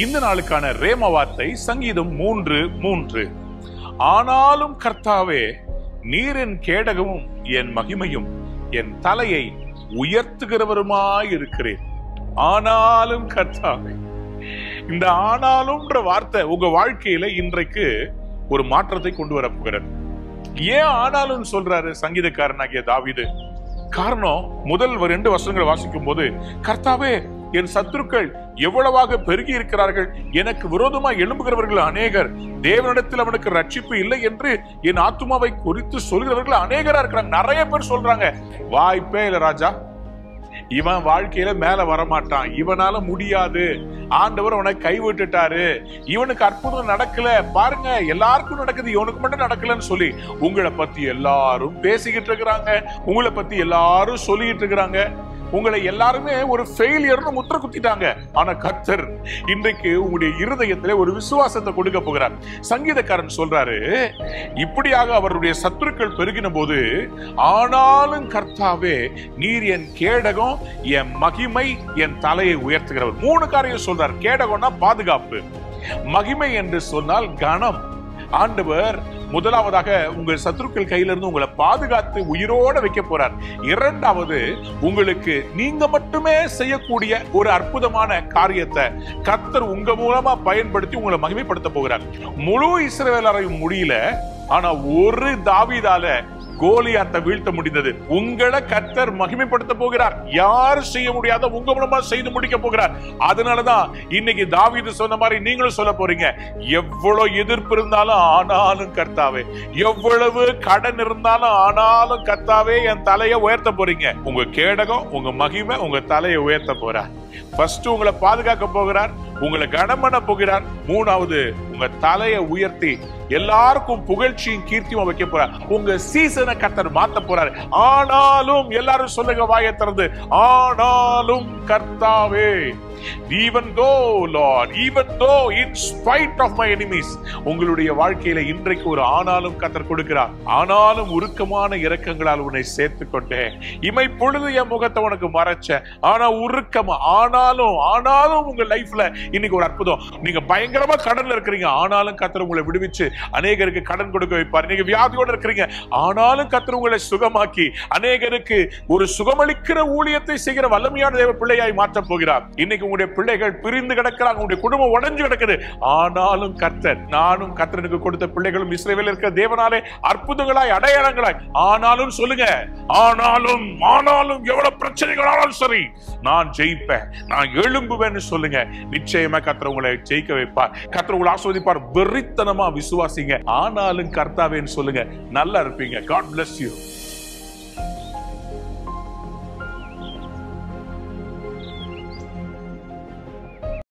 இந்த நாளுக்கான ரேம வார்த்தை சங்கீதம் மூன்று மூன்று ஆனாலும் கர்த்தாவே நீர் என் கேடகமும் என் மகிமையும் என் தலையை உயர்த்துகிறவருமாய் இருக்கிறேன் ஆனாலும் கர்த்தாவே இந்த ஆனாலும்ன்ற வார்த்தை உங்க வாழ்க்கையில இன்றைக்கு ஒரு மாற்றத்தை கொண்டு வர போகிறது ஏன் ஆனாலும் சொல்றாரு சங்கீதக்காரனாகிய தாவீது காரணம் முதல் ரெண்டு வசனங்களை வாசிக்கும் போது கர்த்தாவே என் சத்துருக்கள் எவ்வளவாக பெருகி இருக்கிறார்கள் எனக்கு விரோதமாக எழும்புகிறவர்கள் அநேகர் தேவனிடத்தில் அவனுக்கு ரட்சிப்பு இல்லை என்று என் ஆத்துமாவை குறித்து சொல்கிறவர்கள் அநேகரா இருக்கிறாங்க நிறைய பேர் சொல்றாங்க வாய்ப்பே இல்ல ராஜா இவன் வாழ்க்கையில மேல வரமாட்டான் இவனால முடியாது ஆண்டவர் அவனை கைவிட்டுட்டாரு இவனுக்கு அற்புதம் நடக்கல பாருங்க எல்லாருக்கும் நடக்குது இவனுக்கு மட்டும் நடக்கலன்னு சொல்லி உங்களை பத்தி எல்லாரும் பேசிக்கிட்டு இருக்கிறாங்க உங்களை பத்தி எல்லாரும் சொல்லிக்கிட்டு இருக்கிறாங்க உங்களை எல்லாருமே ஒரு ஃபெயிலியர்னு முத்திர குத்திட்டாங்க ஆனா கர்த்தர் இன்றைக்கு உங்களுடைய இருதயத்திலே ஒரு விசுவாசத்தை கொடுக்க போகிறார் சங்கீதக்காரன் சொல்றாரு இப்படியாக அவருடைய சத்துருக்கள் பெருகின போது ஆனாலும் கர்த்தாவே நீர் என் கேடகம் என் மகிமை என் தலையை உயர்த்துகிறவர் மூணு காரியம் சொல்றார் கேடகம்னா பாதுகாப்பு மகிமை என்று சொன்னால் கணம் ஆண்டவர் முதலாவதாக உங்கள் சத்துருக்கள் கையிலிருந்து உங்களை பாதுகாத்து உயிரோட வைக்க போறார் இரண்டாவது உங்களுக்கு நீங்க மட்டுமே செய்யக்கூடிய ஒரு அற்புதமான காரியத்தை கர்த்தர் உங்க மூலமா பயன்படுத்தி உங்களை மகிமைப்படுத்த போகிறார் முழு இஸ்ரவேலரையும் முடியல ஆனா ஒரு தாவீதால கோலியாத்தை வீழ்த்த முடிந்தது உங்களை கர்த்தர் மகிமைப்படுத்த போகிறார் யாரும் செய்ய முடியாத உங்க மூலமா செய்து முடிக்க போகிறார் அதனாலதான் இன்னைக்கு தாவீது சொன்ன மாதிரி நீங்களும் சொல்ல போறீங்க எவ்வளவு எதிர்ப்பு இருந்தாலும் ஆனாலும் கர்த்தாவே எவ்வளவு கடன் இருந்தாலும் ஆனாலும் கர்த்தாவே என் தலையை உயர்த்த போறீங்க உங்க கேடகம் உங்க மகிமை உங்க தலையை உயர்த்த போறார் ஃபர்ஸ்ட் உங்களை பாதுகாக்க போகிறார் உங்களை கனம் பண்ண போகிறார் மூணாவது உங்க தலையை உயர்த்தி எல்லாருக்கும் புகழ்ச்சியும் கீர்த்தியும் வைக்க போறார் உங்க சீசனை கர்த்தர் மாத்த போறார் ஆனாலும் எல்லாரும் சொல்லுங்க வாயை திறந்து ஆனாலும் கர்த்தாவே even though lord even though in spite of my enemies உங்களுடைய வாழ்க்கையில இன்றைக்கு ஒரு ஆனாலும் கத்தர் கொடுக்கிறார் ஆனாலும் உருக்கமான இரக்கங்களால் உன்னை சேர்த்து கொண்டேன் இமை பொழுது என் முகத்தை உனக்கு மறைச்சேன் ஆனா உருக்கமா ஆனாலும் ஆனாலும் உங்க லைஃப்ல இன்னைக்கு ஒரு அற்புதம் நீங்க பயங்கரமா கடன்ல இருக்கிறீங்க ஆனாலும் கத்தர் உங்களை விடுவிச்சு அநேகருக்கு கடன் கொடுக்க வைப்பார் நீங்க வியாதியோட இருக்கிறீங்க ஆனாலும் கத்தர் உங்களை சுகமாக்கி அநேகருக்கு ஒரு சுகமளிக்கிற ஊழியத்தை செய்கிற வல்லமையான தேவ பிள்ளையாய் மாற்றப் போகிறார் இன்னைக்கு உங்களுடைய பிள்ளைகள் பிரிந்து கிடக்கிறாங்க உங்களுடைய குடும்பம் உடைஞ்சு கிடக்குது ஆனாலும் கர்த்தர் நானும் கர்த்தனுக்கு கொடுத்த பிள்ளைகளும் இஸ்ரேவேல் இருக்கிற தேவனாலே அற்புதங்களாய் அடையாளங்களாய் ஆனாலும் சொல்லுங்க ஆனாலும் ஆனாலும் எவ்வளவு பிரச்சனைகளாலும் சரி நான் ஜெயிப்பேன் நான் எழும்புவேன்னு சொல்லுங்க நிச்சயமா கர்த்தர் உங்களை ஜெயிக்க வைப்பார் கர்த்தர் உங்களை ஆஸ்வதிப்பார் வெறித்தனமா விசுவாசிங்க ஆனாலும் கர்த்தாவேன்னு சொல்லுங்க நல்லா இருப்பீங்க காட் bless you